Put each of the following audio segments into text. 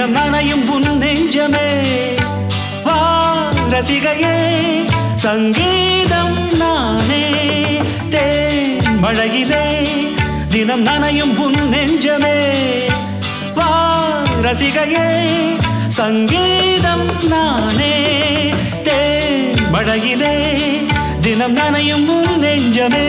தினம் நனையும் உன் நெஞ்சமே வா ரசிகையே சங்கீதம் நானே தேன் மழையிலே தினம் நனையும் உன் நெஞ்சமே வா ரசிகையே சங்கீதம் நானே தேன் மழையிலே தினம் நனையும் உன் நெஞ்சமே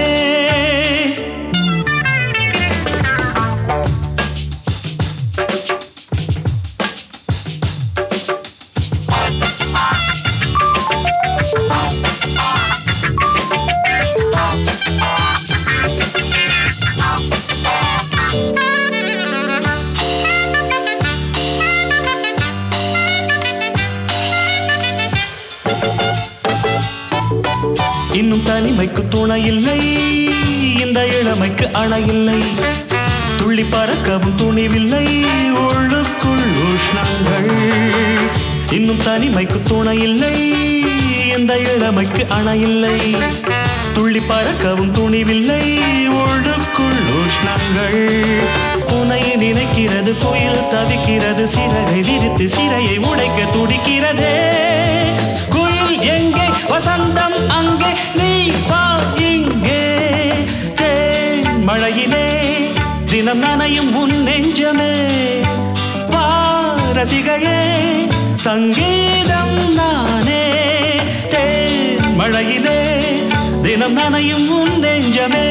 இன்னும் தனிமைக்கு துணை இல்லை இந்த இளமைக்கு அணை இல்லை துள்ளி பறக்கவும் துணிவில்லை உள்ளுக்குள் உஷ்ணங்கள் இன்னும் தனிமைக்கு துணை இல்லை இந்த இளமைக்கு அணை இல்லை துள்ளி பறக்கவும் துணிவில்லை உள்ளுக்குள் உஷ்ணங்கள் உனை நினைக்கிறது குயில் தவிக்கிறது சிறகை விரித்து சிறையை உடைக்க துடிக்கிறதே குயில் எங்கே வசந்தம் அங்கே நீ வா இங்கே தேன் மழையிலே தினம் நனையும் உன் நெஞ்சமே வா ரசிகையே சங்கீதம் நானே தேன் மழையிலே தினம் நனையும் உன் நெஞ்சமே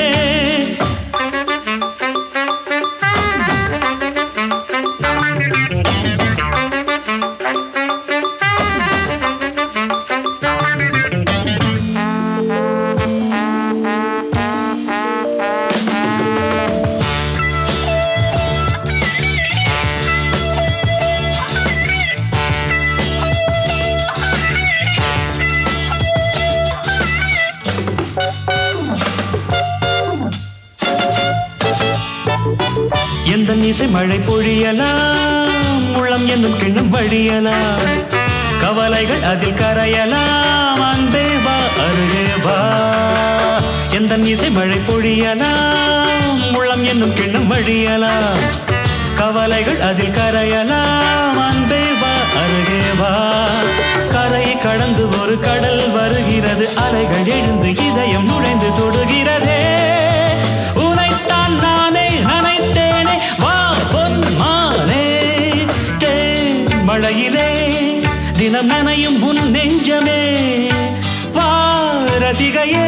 எந்த இசை மழை பொழியலாம் உள்ளம் என்னும் கிண்ணம் வழியலாம் கவலைகள் அதில் கரையலாம் அன்பே வா அருகே வா எந்த இசை மழை பொழியலாம் உள்ளம் என்னும் கிண்ணம் வழியலாம் கவலைகள் அதில் கரையலாம் அன்பே வா அருகே வா கரையை கடந்து ஒரு கடல் வருகிறது அலைகள் எழுந்து இதயம் நுழைந்து தொடுகிறதே உனைத்தான் நானே நனைத்தேனே வா பொன்மானே தேன் மழையிலே தினம் நனையும் உன் நெஞ்சமே வா ரசிகையே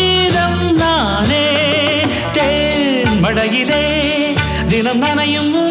சங்கீதம் நானே தேன் மழையிலே தினம் நனையும் உன்